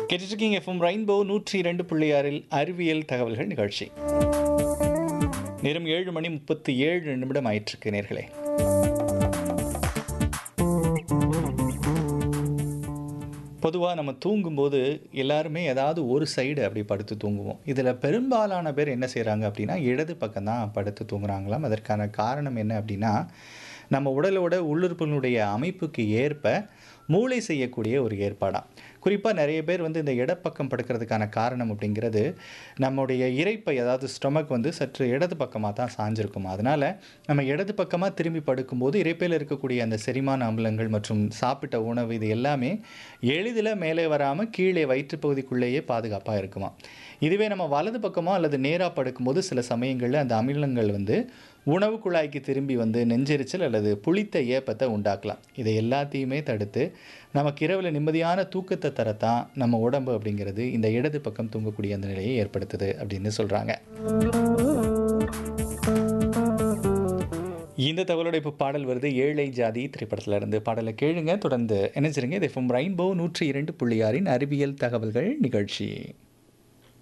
கேட்டுட்ருக்கீங்க FM rainbow நூற்றி இரண்டு புள்ளியாறில் அறிவியல் தகவல்கள் நிகழ்ச்சி நேரம் ஏழு மணி முப்பத்தி ஏழு நிமிடம் ஆயிட்டிருக்கு நேர்களே பொதுவாக நம்ம தூங்கும்போது எல்லாருமே ஏதாவது ஒரு சைடு அப்படி படுத்து தூங்குவோம் இதில் பெரும்பாலான பேர் என்ன செய்கிறாங்க அப்படின்னா இடது பக்கம் தான் படுத்து தூங்குறாங்களாம் அதற்கான காரணம் என்ன அப்படின்னா நம்ம உடலோட உள்ளுறுப்புகளுடைய அமைப்புக்கு ஏற்ப மூளை செய்யக்கூடிய ஒரு ஏற்பாடாம் குறிப்பாக நிறைய பேர் வந்து இந்த இடப்பக்கம் படுக்கிறதுக்கான காரணம் அப்படிங்கிறது நம்முடைய இறைப்பை அதாவது ஸ்டொமக் வந்து சற்று இடது பக்கமாக தான் சாஞ்சிருக்கும் அதனால் நம்ம இடது பக்கமாக திரும்பி படுக்கும்போது இறைப்பையில் இருக்கக்கூடிய அந்த செரிமான அமிலங்கள் மற்றும் சாப்பிட்ட உணவு இது எல்லாமே எளிதில் மேலே வராமல் கீழே வயிற்றுப்பகுதிக்குள்ளேயே பாதுகாப்பாக இருக்குமா இதுவே நம்ம வலது பக்கமோ அல்லது நேராக படுக்கும்போது சில சமயங்களில் அந்த அமிலங்கள் வந்து உணவு குழாய்க்கு திரும்பி வந்து நெஞ்செரிச்சல் அல்லது புளித்த ஏப்பத்தை உண்டாக்கலாம் இதை எல்லாத்தையுமே தடுத்து நமக்கு இரவில் நிம்மதியான தூக்கத்தை தரத்தான் நம்ம உடம்பு அப்படிங்கிறது இந்த இடது பக்கம் தூங்கக்கூடிய அந்த நிலையை ஏற்படுத்துது அப்படின்னு சொல்கிறாங்க இந்த தகவலோட இப்போ பாடல் வருது ஏழை ஜாதி திரைப்படத்தில் இருந்து பாடலை கேளுங்க தொடர்ந்து என்ன செய்யுங்க இது எஃப்எம் ரெயின்போ நூற்றி இரண்டு புள்ளி ஆறின் அறிவியல் தகவல்கள் நிகழ்ச்சி